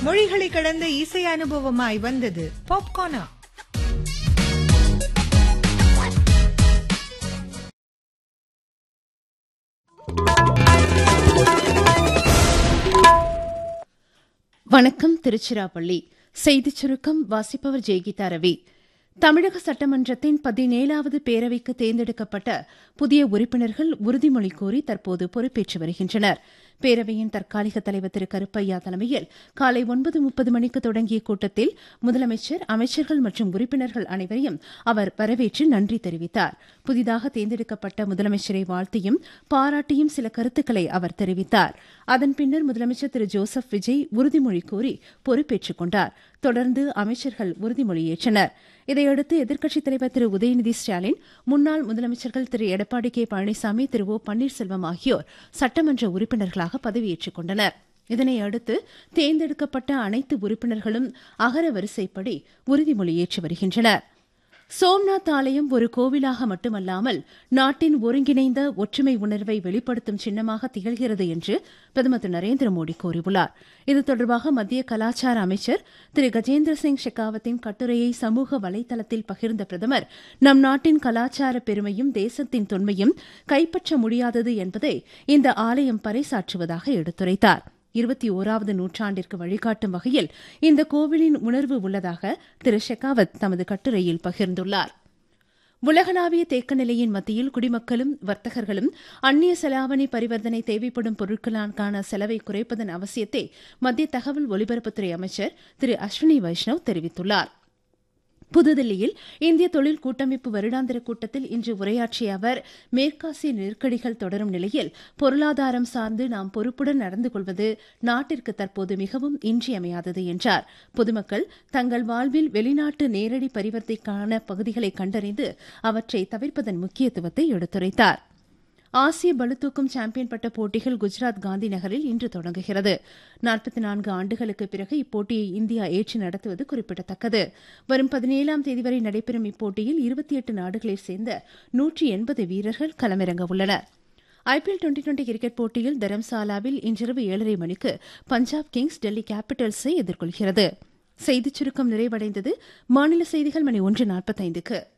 மொழிகளை கடந்த இசை அனுபவமாய் வந்தது பாப்கார்னா வணக்கம் திருச்சிராப்பள்ளி செய்திச் சுருக்கம் வாசிப்பவர் ஜெயகீதா ரவி தமிழக சட்டமன்றத்தின் பதினேழாவது பேரவைக்கு தேர்ந்தெடுக்கப்பட்ட புதிய உறுப்பினர்கள் உறுதிமொழி கோரி தற்போது பொறுப்பேற்று வருகின்றனர் பேரவையின் தற்காலிக தலைவர் திரு கருப்பையா தலைமையில் காலை ஒன்பது முப்பது மணிக்கு தொடங்கிய கூட்டத்தில் முதலமைச்சர் அமைச்சர்கள் மற்றும் உறுப்பினர்கள் அனைவரையும் அவர் வரவேற்று நன்றி தெரிவித்தார் புதிதாக தேர்ந்தெடுக்கப்பட்ட முதலமைச்சரை வாழ்த்தியும் பாராட்டியும் சில கருத்துக்களை அவர் தெரிவித்தார் அதன் பின்னர் முதலமைச்சர் திரு ஜோசப் விஜய் உறுதிமொழி கோரி பொறுப்பேற்றுக் கொண்டார் தொடர்ந்து அமைச்சர்கள் உறுதிமொழியேற்றனர் இதையடுத்து எதிர்க்கட்சித் தலைவர் திரு உதயநிதி ஸ்டாலின் முன்னாள் முதலமைச்சர்கள் திரு எடப்பாடி கே பழனிசாமி திரு ஓ பன்னீர்செல்வம் ஆகியோர் சட்டமன்ற உறுப்பினர்களாக பதவியேற்றுக் கொண்டனர் இதனையடுத்து தேர்ந்தெடுக்கப்பட்ட அனைத்து உறுப்பினர்களும் அகர வரிசைப்படி உறுதிமொழியேற்று வருகின்றனர் சோம்நாத் ஆலயம் ஒரு கோவிலாக மட்டுமல்லாமல் நாட்டின் ஒருங்கிணைந்த ஒற்றுமை உணர்வை வெளிப்படுத்தும் சின்னமாக திகழ்கிறது என்று பிரதமர் திரு நரேந்திர மோடி கூறியுள்ளார் இது தொடர்பாக மத்திய கலாச்சார அமைச்சர் திரு கஜேந்திர சிங் ஷெகாவத்தின் கட்டுரையை சமூக வலைதளத்தில் பகிர்ந்த பிரதமர் நம் நாட்டின் கலாச்சார பெருமையும் தேசத்தின் தொன்மையும் கைப்பற்ற முடியாதது என்பதை இந்த ஆலயம் பறைசாற்றுவதாக எடுத்துரைத்தார் இருபத்தி ஓராவது நூற்றாண்டிற்கு வழிகாட்டும் வகையில் இந்த கோவிலின் உணர்வு உள்ளதாக திரு ஷெகாவத் தமது கட்டுரையில் பகிர்ந்துள்ளார் உலகளாவிய தேக்க நிலையின் மத்தியில் குடிமக்களும் வர்த்தகர்களும் அந்நிய செலாவணி பரிவர்த்தனை தேவைப்படும் பொருட்களுக்கான செலவை குறைப்பதன் அவசியத்தை மத்திய தகவல் ஒலிபரப்புத்துறை அமைச்சர் திரு அஸ்வினி வைஷ்ணவ் தெரிவித்துள்ளார் புதுதில்லியில் இந்திய தொழில் கூட்டமைப்பு வருடாந்திர கூட்டத்தில் இன்று உரையாற்றிய அவர் மேற்காசிய நெருக்கடிகள் தொடரும் நிலையில் பொருளாதாரம் சார்ந்து நாம் பொறுப்புடன் நடந்து கொள்வது நாட்டிற்கு தற்போது மிகவும் இன்றியமையாதது என்றார் பொதுமக்கள் தங்கள் வாழ்வில் வெளிநாட்டு நேரடி பரிவர்த்தைக்கான பகுதிகளை கண்டறிந்து அவற்றை தவிர்ப்பதன் முக்கியத்துவத்தை எடுத்துரைத்தார் ஆசிய பளுதூக்கும் சாம்பியன் பட்ட போட்டிகள் குஜராத் காந்தி நகரில் இன்று தொடங்குகிறது நாற்பத்தி நான்கு ஆண்டுகளுக்கு பிறகு இப்போட்டியை இந்தியா ஏற்று நடத்துவது குறிப்பிடத்தக்கது வரும் பதினேழாம் தேதி வரை நடைபெறும் இப்போட்டியில் இருபத்தி எட்டு நாடுகளைச் சேர்ந்த நூற்றி எண்பது வீரர்கள் களமிறங்க உள்ளனர் ஐபிஎல் டுவெண்டி டுவெண்டி கிரிக்கெட் போட்டியில் தரம்சாலாவில் இன்றிரவு ஏழரை மணிக்கு பஞ்சாப் கிங்ஸ் டெல்லி கேபிட்டல்ஸை எதிர்கொள்கிறது செய்திச் சுருக்கம் நிறைவடைந்தது மாநில செய்திகள் மணி ஒன்று நாற்பத்தைந்துக்கு